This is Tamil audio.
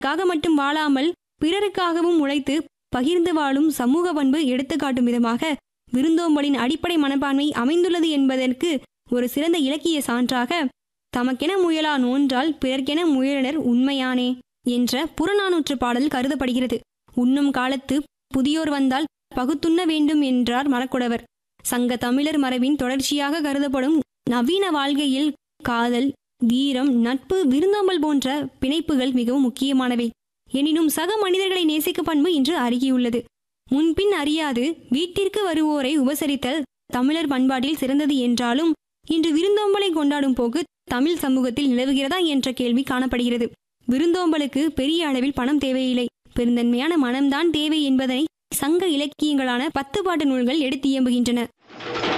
தனக்காக மட்டும் வாழாமல் பிறருக்காகவும் உழைத்து பகிர்ந்து வாழும் சமூக பண்பு எடுத்துக்காட்டும் விதமாக விருந்தோம்பலின் அடிப்படை மனப்பான்மை அமைந்துள்ளது என்பதற்கு ஒரு சிறந்த இலக்கிய சான்றாக தமக்கென முயலா நோன்றால் பிறர்க்கென முயலனர் உண்மையானே என்ற புறநானூற்று பாடல் கருதப்படுகிறது உண்ணும் காலத்து புதியோர் வந்தால் பகுத்துண்ண வேண்டும் என்றார் மரக்குடவர் சங்க தமிழர் மரபின் தொடர்ச்சியாக கருதப்படும் நவீன வாழ்க்கையில் காதல் வீரம் நட்பு விருந்தோம்பல் போன்ற பிணைப்புகள் மிகவும் முக்கியமானவை எனினும் சக மனிதர்களை நேசிக்கும் பண்பு இன்று அருகியுள்ளது முன்பின் அறியாது வீட்டிற்கு வருவோரை உபசரித்தல் தமிழர் பண்பாட்டில் சிறந்தது என்றாலும் இன்று விருந்தோம்பலை கொண்டாடும் போக்கு தமிழ் சமூகத்தில் நிலவுகிறதா என்ற கேள்வி காணப்படுகிறது விருந்தோம்பலுக்கு பெரிய அளவில் பணம் தேவையில்லை பெருந்தன்மையான மனம்தான் தேவை என்பதனை சங்க இலக்கியங்களான பத்து பாட்டு நூல்கள் எடுத்து இயம்புகின்றன